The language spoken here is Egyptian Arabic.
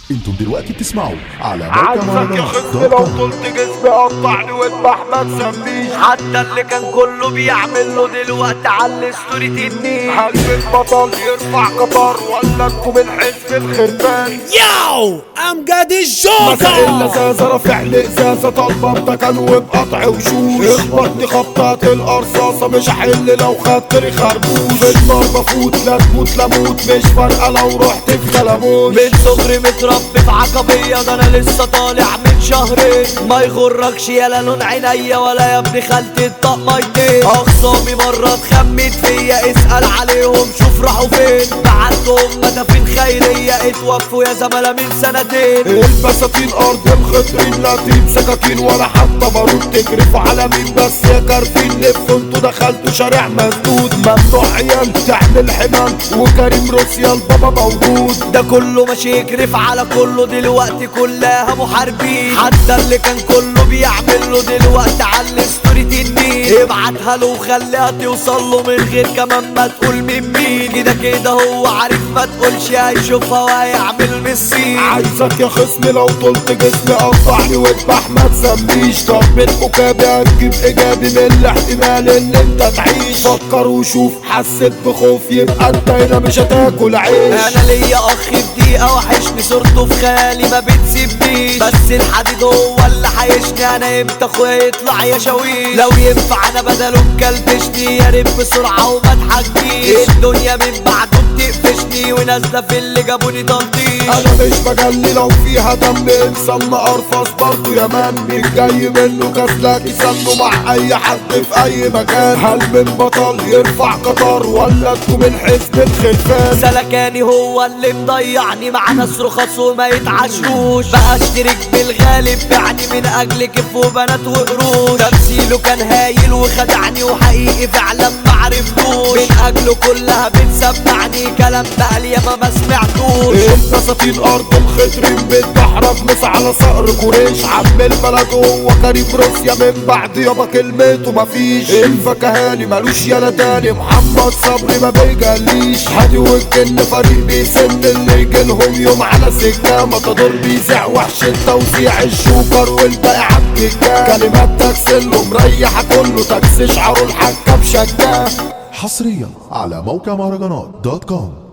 انتم دلوقتي بتسمعوا على موقع عايزك يا مهرجانات خصمي دوت لو كوم. طلت جسمي قطعني واذبح ما تسميش حتى اللي كان كله بيعمل له دلوقتي على ستوري تنين هل بطل يرفع قطر ولا انتوا من حزب الخربان Yo, I'm got this مساء joker. اللذاذة رافع لي ازازة طالبة بتكن وبقطع وشوش اخبطني خبطات القرصاصة مش هحل لو خدت لي خربوش في النار بفوت لا تموت لا موت مش فارقة لو رحت في كلاموش من صغري متربي في عقبية ده انا لسه طالع من شهرين ما يغركش يا لون عينيا ولا يا ابن خالتي الطقميتين اخصامي مرة اتخمت فيا اسأل عليهم شوف راحوا فين بعتهم مدافين خيرية اتوفوا يا زملاء من سنتين البساتين ارض الخطرين لا تجيب سكاكين ولا حتى بارود تجرفوا على مين بس يا كارفين لفوا انتوا دخلتوا شارع مسدود ممنوع عيال تعمل حمام وكريم روسيا البابا موجود ده كله ماشي يكرف على كله دلوقتي كلها محاربين حتى اللي كان كله بيعمل له دلوقتي على الستوري تنين ابعتها له وخليها توصل له من غير كمان ما تقول من مين كده كده هو عارف ما تقولش هيشوفها وهيعمل مسين عايزك يا خصمي لو طلت جسمي قطعني واذبح ما تسميش طب من عكابي هتجيب ايجابي من الاحتمال ان انت تعيش فكر وشوف حسيت بخوف يبقى انت هنا مش هتاكل عيش انا ليا اخ في دقيقة وحشني صورته في خيالي ما بتسيبنيش بس الحديد هو اللي حيشني انا امتى اخويا يطلع يا شويش لو ينفع انا بدله مكلبشني يا ريت بسرعة وما تحكيش الدنيا من بعده بتقفشني ونازلة في اللي جابوني تلطيش انا مش بجلي لو فيها دم انسان ارفص برضه يا مان مين جاي منه كسلك يسنه مع اي حد في اي مكان هل من بطل يرفع قطر ولا انتوا من حزب الخلفان سلكاني هو اللي مضيعني مع ناس رخص وما يتعشروش بقى اشترك بالغالب يعني من اجل كيف وبنات وقروش تمثيله كان هايل وخدعني وحقيقي فعلا ما عرفتوش من اجله كلها بتسمعني كلام بقى ياما ما سمعتوش البساتين ارض الخضرين بتحرك مس على صقر قريش عم البلد هو كريم روسيا من بعد يابا كلمته مفيش الفكهاني ملوش يالا تاني محمد صبري ما بيجليش هادي والجن فريق بيسن اللي يجيلهم يوم على سكة مطادور بيذيع وحش التوزيع الشوكر والباقي عالكيكة كلمات تكسله مريحة كله تكس شعره الحكة بشكاه حصريا على موقع مهرجانات دوت كوم